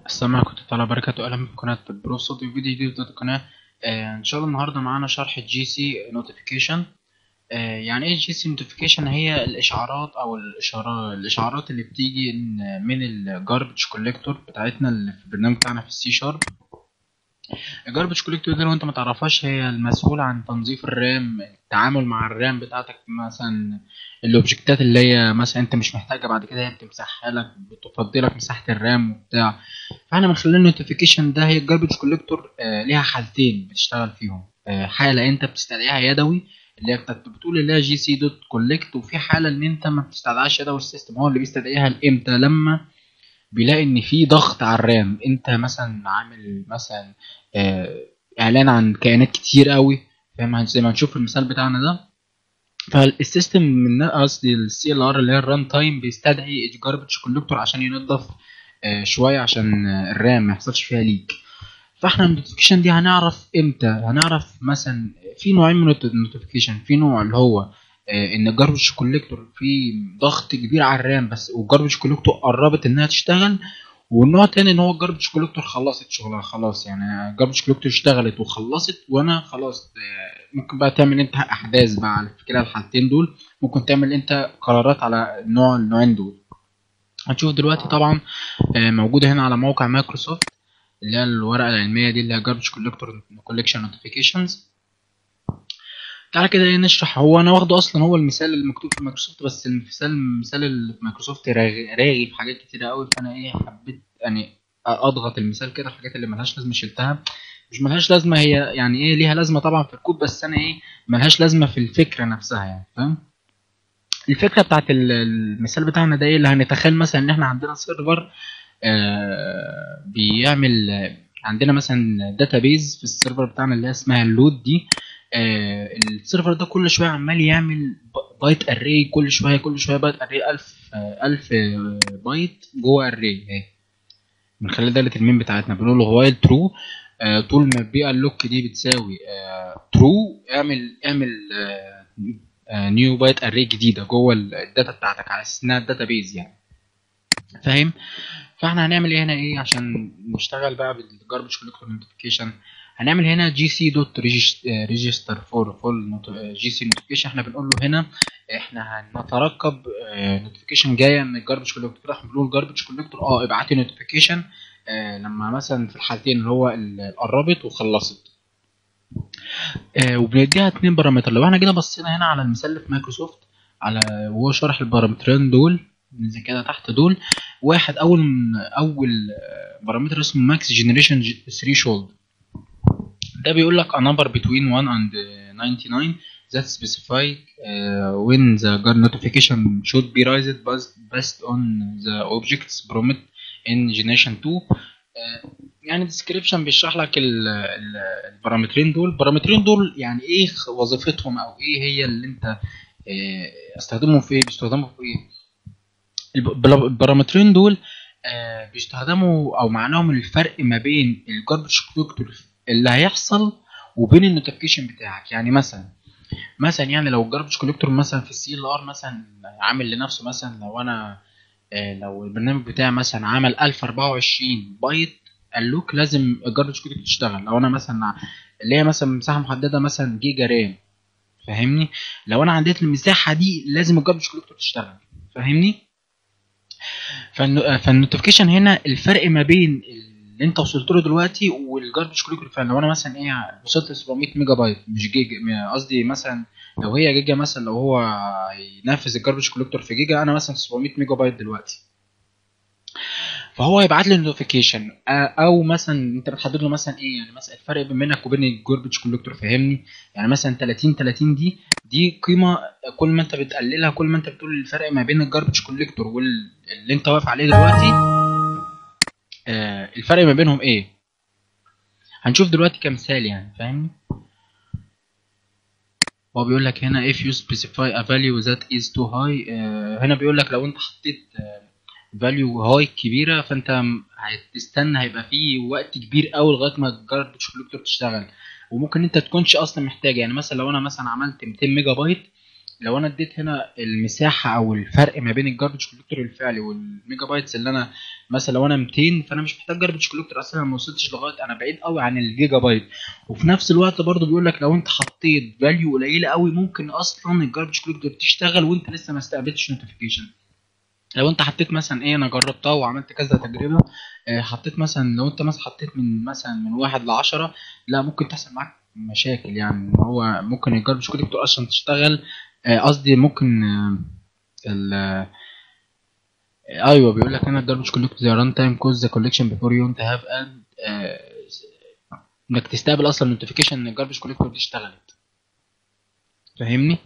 السلام عليكم ورحمة الله وبركاته أهلا بكم قناة برو صوت فيديو جديد في القناة آه إن شاء الله النهاردة معانا شرح الجي سي نوتيفيكيشن آه يعني إيه الجي سي نوتيفيكيشن هي الإشعارات أو الإشارات الإشعارات اللي بتيجي إن- من الجاربج كوليكتور بتاعتنا اللي في البرنامج بتاعنا في السي شارب الجاربج كوليكتور دي لو أنت متعرفهاش هي المسؤولة عن تنظيف الرام التعامل مع الرام بتاعتك مثلا الاوبجكتات اللي هي مثلا انت مش محتاجها بعد كده هي بتمسحها لك بتفضي لك مساحه الرام وبتاع فاحنا من خلال النوتيفيكيشن ده هي الجاربج كوليكتور ليها حالتين بتشتغل فيهم آه، حاله انت بتستدعيها يدوي اللي هي بتاعت- بتقول اللي هي جي سي دوت كولكت وفي حاله ان انت ما بتستدعيش يدوي السيستم هو اللي بيستدعيها امتى لما بيلاقي ان في ضغط على الرام انت مثلا عامل مثلا آه، اعلان عن كائنات كتير قوي فاهم زي ما هنشوف المثال بتاعنا ده فالسيستم من قصدي السي ال ار اللي هي الران تايم بيستدعي الجاربج كولكتور عشان ينظف آه، شويه عشان آه، الرام ما يحصلش فيها ليك فاحنا النوتيفيكيشن دي هنعرف امتى هنعرف مثلا في نوعين من النوتيفيكيشن في نوع اللي هو آه، ان الجاربج كولكتور في ضغط كبير على الرام بس والجاربج كولكتور قربت انها تشتغل والنوع التاني ان هو الجاربج كولكتور خلصت شغلها خلاص يعني الجاربج كولكتور اشتغلت وخلصت وانا خلاص آه، ممكن بقى تعمل انت احداث بقى على كلا الحالتين دول ممكن تعمل انت قرارات على النوع النوعين دول هنشوف دلوقتي طبعا آه، موجوده هنا على موقع مايكروسوفت اللي هي الورقه العلميه دي اللي هي جاربج كولكتور كولكشن نوتيفيكيشنز تعالى كده ايه نشرح هو انا واخده اصلا هو المثال المكتوب في مايكروسوفت بس المثال المثال اللي في مايكروسوفت راغي راغي في حاجات كتيره قوي فانا ايه حبيت يعني اضغط المثال كده الحاجات اللي ملهاش لازمه شلتها مش ملهاش لازمه هي يعني ايه ليها لازمه طبعا في الكود بس انا ايه ملهاش لازمه في الفكره نفسها يعني فاهم الفكره بتاعت ال- المثال بتاعنا ده ايه اللي هنتخيل مثلا ان احنا عندنا سيرفر آه بيعمل آه، عندنا مثلا داتابيز في السيرفر بتاعنا اللي هي اسمها اللود دي آه السيرفر ده كل شويه عمال يعمل ب- بايت اري كل شويه كل شويه بايت اري 1000 آه 1000 آه، بايت جوه اري اهي من خلال داله المين بتاعتنا بنقول له وايل ترو طول ما البيئه اللوك دي بتساوي ترو اعمل اعمل نيو بايت اري جديده جوه الداتا بتاعتك على اساس انها داتابيز يعني فاهم فاحنا هنعمل ايه هنا ايه عشان نشتغل بقى بالجاربج كولكتور نوتيفيكيشن هنعمل هنا جي سي دوت ريجستر فور فول جي سي نوتيفيكيشن احنا بنقول له هنا احنا هنترقب نوتيفيكيشن جايه من الجاربج كولكتور احنا بنقول جاربج كولكتور اه ابعت لي نوتيفيكيشن لما مثلا في الحالتين اللي هو ال- قربت وخلصت آه، وبنديها اتنين بارامتر لو احنا جينا بصينا هنا على المثال اللي في مايكروسوفت على وهو شرح البارامترين دول ننزل كده تحت دول واحد اول اول آه، بارامتر اسمه ماكس جنريشن ثريشولد ده بيقول لك a number between 1 and uh, 99 that specify uh, when the guard notification should be raised based, based on the objects promised in generation 2 آه، يعني description بيشرح لك ال- ال- البارامترين دول البارامترين دول يعني ايه خ- وظيفتهم او ايه هي اللي انت آه، استخدمهم في ايه بيستخدموا في ايه الب- البلا- البارامترين دول آه، بيستخدموا او معناهم الفرق ما بين الجاربج كولكتور اللي هيحصل وبين النوتيفيكيشن بتاعك يعني مثلا مثلا يعني لو الجاربج كولكتور مثلا في السي ال ار مثلا عامل لنفسه مثلا لو انا آه، لو البرنامج بتاعي مثلا عمل 1024 بايت اللوك لازم الجاربج كولكتور تشتغل لو انا مثلا اللي هي مثلا مساحه محدده مثلا جيجا رام فاهمني لو انا عديت المساحه دي لازم الجاربج كولكتور تشتغل فاهمني فالنو- فالنوتيفيكيشن هنا الفرق ما بين اللي انت وصلت له دلوقتي والجاربج كولكتور فعلا لو انا مثلا ايه وصلت ل 700 ميجا بايت مش جيجا م- قصدي مثلا لو هي جيجا مثلا لو هو ينفذ الجاربج كولكتور في جيجا انا مثلا 700 ميجا بايت دلوقتي فهو يبعت لي نوتيفيكيشن او مثلا انت بتحدد له مثلا ايه يعني مثلا الفرق بينك وبين الجاربج كولكتور فاهمني يعني مثلا 30 30 دي دي قيمه كل ما انت بتقللها كل ما انت بتقول الفرق ما بين الجاربج كولكتور واللي انت واقف عليه دلوقتي آه الفرق ما بينهم ايه هنشوف دلوقتي كمثال يعني فاهمني هو بيقول لك هنا if you specify a value that is too high آه هنا بيقول لك لو انت حطيت آه value high كبيره فانت م- هتستنى هيبقى فيه وقت كبير قوي لغايه ما الجاربج كولكتور تشتغل وممكن انت تكونش اصلا محتاج يعني مثلا لو انا مثلا عملت 200 ميجا بايت لو انا اديت هنا المساحه او الفرق ما بين الجاربج كوليكتور الفعلي والميجا بايتس اللي انا مثلا لو انا 200 فانا مش محتاج جاربج كوليكتور اصلا ما وصلتش لغايه انا بعيد قوي عن الجيجا بايت وفي نفس الوقت برضه بيقول لك لو انت حطيت فاليو قليله قوي ممكن اصلا الجاربج كوليكتور تشتغل وانت لسه ما استقبلتش نوتيفيكيشن لو انت حطيت مثلا ايه انا جربتها وعملت كذا تجربه اه حطيت مثلا لو انت مثلا حطيت من مثلا من واحد لعشرة لا ممكن تحصل معاك مشاكل يعني هو ممكن الجاربج كوليكتور اصلا تشتغل قصدي uh, ممكن uh, ال uh, ايوه بيقول لك انا الجاربج كوليكتور ذا ران تايم كوز ذا كولكشن بيفور يو انت هاف ان انك تستقبل اصلا نوتيفيكيشن ان الجاربج كوليكتور دي اشتغلت فاهمني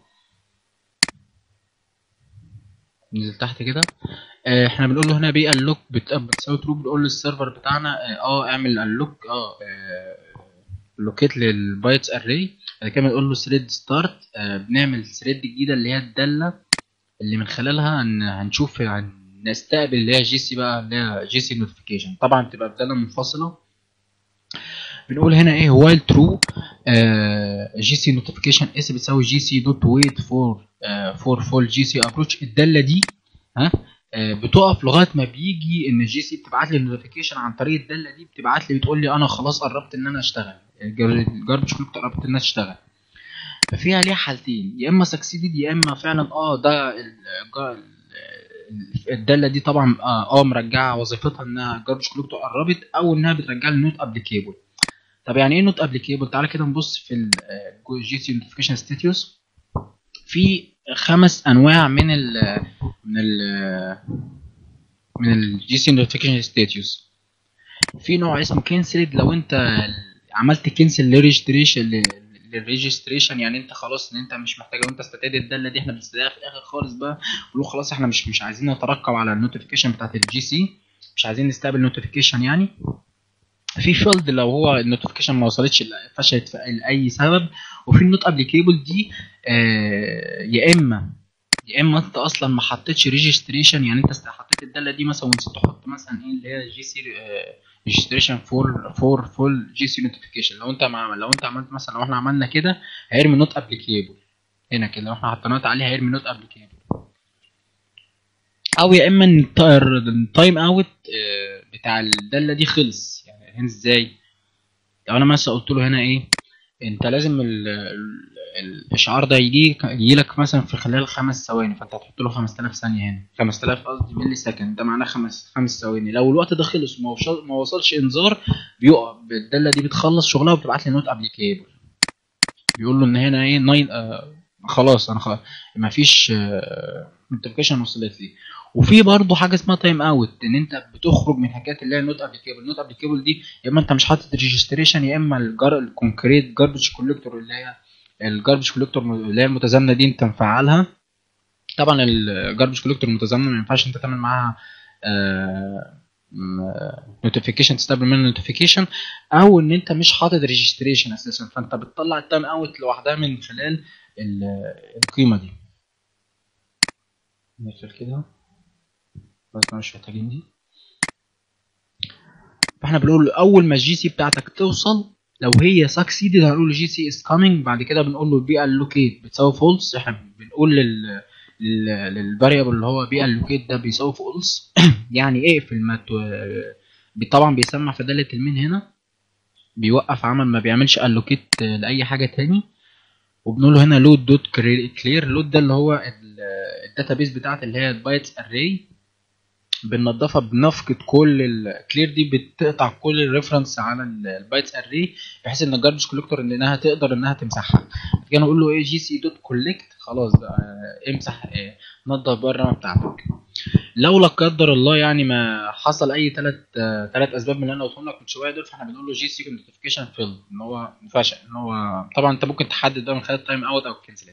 ننزل تحت كده آه احنا بنقول له هنا بي اللوك بتساوي ترو بنقول للسيرفر بتاعنا اه اعمل اللوك اه, آه لوكيت للبايتس اري بعد كده بنقول له ثريد ستارت آه بنعمل ثريد جديده اللي هي الداله اللي من خلالها هنشوف نستقبل اللي هي جي سي بقى اللي هي جي سي نوتيفيكيشن طبعا بتبقى بداله منفصله بنقول هنا ايه وايل ترو جي سي نوتيفيكيشن اس بتساوي جي سي دوت ويت فور فور فول جي سي ابروتش الداله دي ها آه بتقف لغايه ما بيجي ان الجي سي بتبعت لي النوتيفيكيشن عن طريق الداله دي بتبعت لي بتقول لي انا خلاص قربت ان انا اشتغل الجاربج كولكتور قربت ان انا اشتغل ففيها ليها حالتين يا اما سكسيدد يا اما فعلا اه ده الداله دي طبعا اه, آه مرجعه وظيفتها انها الجاربج كولكتور قربت او انها بترجع لي نوت ابليكيبل طب يعني ايه نوت ابليكيبل تعالى كده نبص في الجي سي نوتيفيكيشن ستاتيوس في خمس انواع من ال من ال من الجي سي نوتيفيكيشن ستاتيوس في نوع اسمه كنسلد لو انت عملت كنسل للريجستريشن للريجستريشن يعني انت خلاص ان انت مش محتاج وانت استدعيت الداله دي احنا بنستدعيها في الاخر خالص بقى ونقول خلاص احنا مش مش عايزين نترقب على النوتيفيكيشن بتاعت الجي سي مش عايزين نستقبل نوتيفيكيشن يعني في فيلد لو هو النوتيفيكيشن ما وصلتش فشلت لاي سبب وفي النوت ابليكيبل دي آه يا اما يا اما انت اصلا ما حطيتش ريجستريشن يعني انت حطيت الداله دي مثلا ونسيت تحط مثلا ايه اللي هي جي سي ريجستريشن فور فور فول جي سي نوتيفيكيشن لو انت مع لو انت عملت مثلا لو احنا عملنا كده هيرمي نوت ابليكيبل هنا كده لو احنا حطينا عليه هيرمي نوت ابليكيبل او يا اما التايم اوت بتاع الداله دي خلص يعني هنا ازاي لو انا مثلا قلت له هنا ايه انت لازم ال ال الاشعار ده يجي يجي لك مثلا في خلال خمس ثواني فانت هتحط له 5000 ثانيه هنا 5000 قصدي ملي سكند ده معناه خمس خمس ثواني لو الوقت ده خلص وما وصل ما وصلش انذار بيقف الداله دي بتخلص شغلها وبتبعت لي نوت ابليكيبل بيقول له ان هنا ايه ناين آه خلاص انا خلاص ما فيش نوتيفيكيشن وصلت لي وفي برضه حاجه اسمها تايم اوت ان انت بتخرج من حكايه اللي هي النوت ابليكيبل النوت ابليكيبل دي يا اما انت مش حاطط ريجستريشن يا اما الجر الكونكريت جاربج كوليكتور اللي هي الجاربج كوليكتور اللي هي المتزامنه دي انت مفعلها طبعا الجاربج كوليكتور المتزامنه ما ينفعش انت تعمل معاها نوتيفيكيشن تستقبل منها نوتيفيكيشن او ان انت مش حاطط ريجستريشن اساسا فانت بتطلع التايم اوت لوحدها من خلال القيمه دي نقفل كده بس مش محتاجين دي فاحنا بنقول اول ما الجي سي بتاعتك توصل لو هي سكسيدد هنقول له جي سي از كامينج بعد كده بنقول له بي اللوكيت بتساوي فولس احنا بنقول لل للفاريبل اللي هو بي اللوكيت ده بيساوي فولس يعني ايه في المات طبعا بيسمع في داله المين هنا بيوقف عمل ما بيعملش اللوكيت لاي حاجه تاني وبنقول له هنا لود دوت كلير لود ده اللي هو الداتابيس بتاعت اللي هي البايتس اري بننضفها بنفقد كل الكلير دي بتقطع كل الريفرنس على البايتس اري بحيث ان الجاربج كوليكتور انها تقدر انها تمسحها كده نقول له ايه جي سي دوت كولكت خلاص بقى امسح إيه نضف بقى الرامه بتاعتك لو لا قدر الله يعني ما حصل اي ثلاث ثلاث اسباب من اللي انا قلتهم لك من شويه دول فاحنا بنقول له جي سي نوتيفيكيشن فيل ان هو فشل ان هو طبعا انت ممكن تحدد ده من خلال التايم اوت او الكنسلات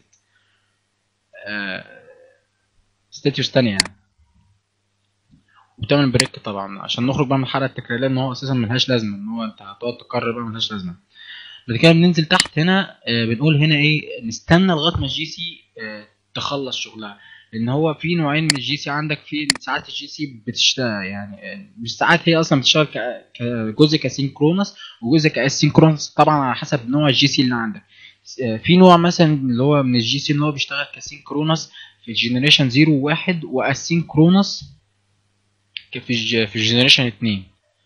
ستاتيوس تانية يعني وبتعمل بريك طبعا عشان نخرج بقى من الحلقه التكراريه ان هو اساسا ملهاش لازمه ان هو انت هتقعد تكرر بقى ملهاش لازمه بعد كده بننزل تحت هنا بنقول هنا ايه نستنى لغايه ما الجي سي تخلص شغلها لان هو في نوعين من الجي سي عندك في ساعات الجي سي بتشتغل يعني مش ساعات هي اصلا بتشتغل كجزء كسينكرونس وجزء كاسينكرونس طبعا على حسب نوع الجي سي اللي عندك آه، في نوع مثلا اللي هو من الجي سي اللي هو بيشتغل كسينكرونس في الجنريشن 0 و1 واسينكرونس في الج... في الجنريشن 2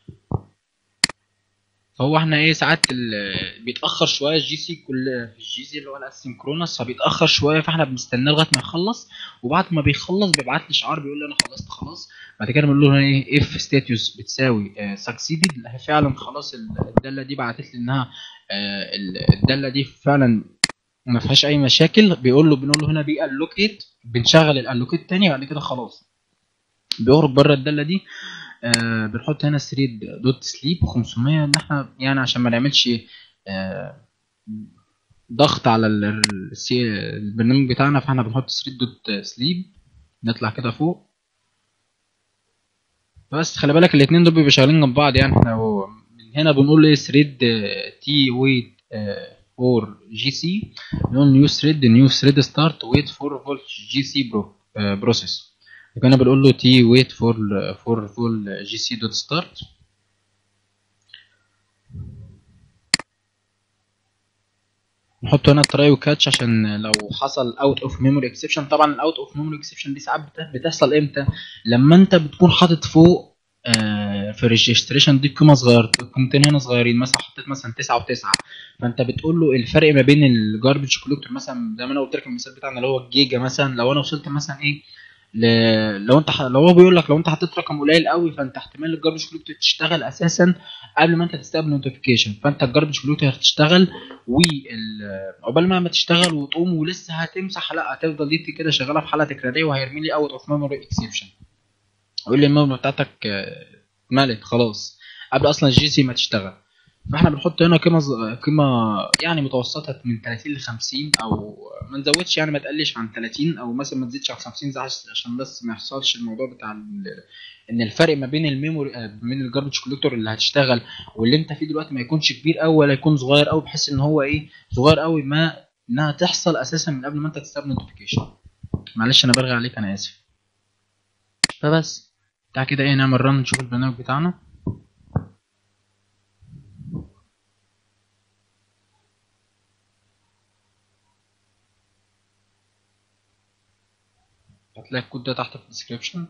فهو احنا ايه ساعات ال- بيتاخر شويه الجي سي كل في الجي سي اللي هو الاسينكرونس فبيتاخر شويه فاحنا بنستناه لغايه ما يخلص وبعد ما بيخلص بيبعت لي شعار بيقول لي انا خلصت خلاص بعد كده بنقول له هنا ايه اف ستاتيوس بتساوي سكسيدد فعلا خلاص ال- الداله دي بعتت لي انها آه، ال- الداله دي فعلا ما فيهاش اي مشاكل بيقول له بنقول له هنا بي الوكيت بنشغل الالوكيت تاني بعد كده خلاص بيخرج بره الداله دي آه بنحط هنا ثريد دوت سليب 500 ان احنا يعني عشان ما نعملش آه ضغط على ال- ال- السي- البرنامج بتاعنا فاحنا بنحط ثريد دوت سليب نطلع كده فوق بس خلي بالك الاتنين دول بيبقوا شغالين جنب بعض يعني احنا هو من هنا بنقول ايه ثريد تي ويت فور جي سي نقول نيو ثريد نيو ثريد ستارت ويت فور فول جي سي برو بروسيس يبقى انا بنقول له تي ويت فور فور فول جي سي دوت ستارت نحط هنا تراي وكاتش عشان لو حصل اوت اوف ميموري اكسبشن طبعا الاوت اوف ميموري اكسبشن دي ساعات بت- بتحصل امتى لما انت بتكون حاطط فوق آه، في الريجستريشن دي قيمه صغيره قيمتين هنا صغيرين مثلا حطيت مثلا 9 و9 فانت بتقول له الفرق ما بين الجاربج كولكتور مثلا زي ما انا قلت لك المثال بتاعنا اللي هو الجيجا مثلا لو انا وصلت مثلا ايه ل... لو انت ح... لو هو بيقول لك لو انت حطيت رقم قليل قوي فانت احتمال الجاربج كولكتور تشتغل اساسا قبل ما انت تستقبل نوتيفيكيشن فانت الجاربج كولكتور هتشتغل وعقبال ما ما تشتغل وتقوم ولسه هتمسح لا هتفضل دي كده شغاله في حاله تكراريه وهيرمي لي اوت اوف ميموري اكسبشن يقول لي الميموري بتاعتك آه، مالت خلاص قبل اصلا الجي سي ما تشتغل فاحنا بنحط هنا قيمه ز- قيمه يعني متوسطه من 30 ل 50 او ما نزودش يعني ما تقلش عن 30 او مثلا ما تزيدش عن 50 زي عش- عشان بس ما يحصلش الموضوع بتاع ال- ان الفرق ما بين الميموري آه، ما بين الجاربج كوليكتور اللي هتشتغل واللي انت فيه دلوقتي ما يكونش كبير قوي ولا يكون صغير قوي بحيث ان هو ايه صغير قوي ما انها تحصل اساسا من قبل ما انت تستقبل نوتيفيكيشن معلش انا برغي عليك انا اسف فبس تعال كده ايه نعمل رن نشوف البرنامج بتاعنا هتلاقي الكود ده تحت في الديسكريبشن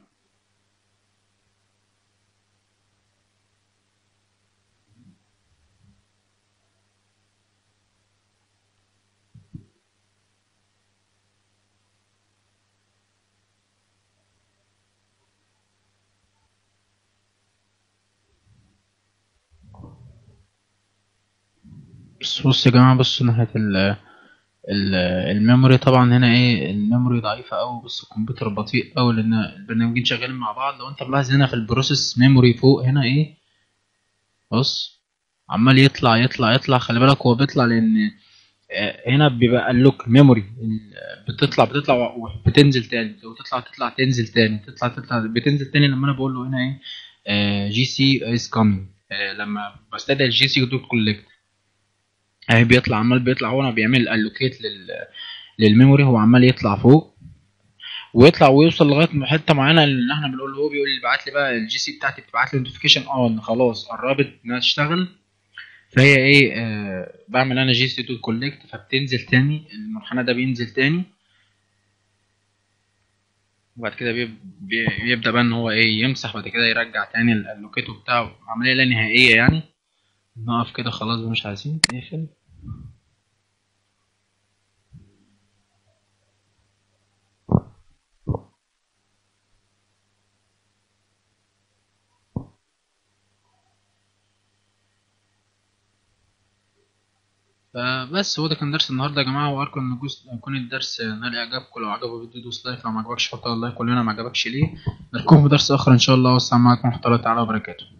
بص بص يا جماعة بصوا ناحية ال ال- الميموري طبعا هنا ايه الميموري ضعيفة أوي بص الكمبيوتر بطيء أوي لأن البرنامجين شغالين مع بعض لو أنت ملاحظ هنا في البروسيس ميموري فوق هنا ايه بص عمال يطلع يطلع يطلع خلي بالك هو بيطلع لأن آه، هنا بيبقى اللوك ميموري بتطلع بتطلع وبتنزل تاني وتطلع تطلع تنزل تاني تطلع تطلع بتنزل تاني لما انا بقول له هنا ايه جي سي از كامينج لما بستدعي الجي سي دوت كولكت اهي بيطلع عمال بيطلع هو انا بيعمل الوكيت لل للميموري هو عمال يطلع فوق ويطلع ويوصل لغايه حته معينه اللي احنا بنقول له هو بيقول لي بعت لي بقى الجي سي بتاعتي بتبعت لي نوتيفيكيشن اه ان خلاص قربت انها تشتغل فهي ايه آه بعمل انا جي سي دوت كولكت فبتنزل تاني المنحنى ده بينزل تاني وبعد كده بيب- بي- بيبدا بقى ان هو ايه يمسح بعد كده يرجع تاني ال- اللوكيتو بتاعه عمليه لا نهائيه يعني نقف كده خلاص مش عايزين نقفل فبس هو ده كان درس النهارده يا جماعه وارجو ان جزء- يكون الدرس نال اعجابكم لو عجبه الفيديو دوس لايك لو ما عجبكش حط لايك كلنا ما عجبكش ليه نلقاكم في درس اخر ان شاء الله والسلام عليكم ورحمه الله تعالى وبركاته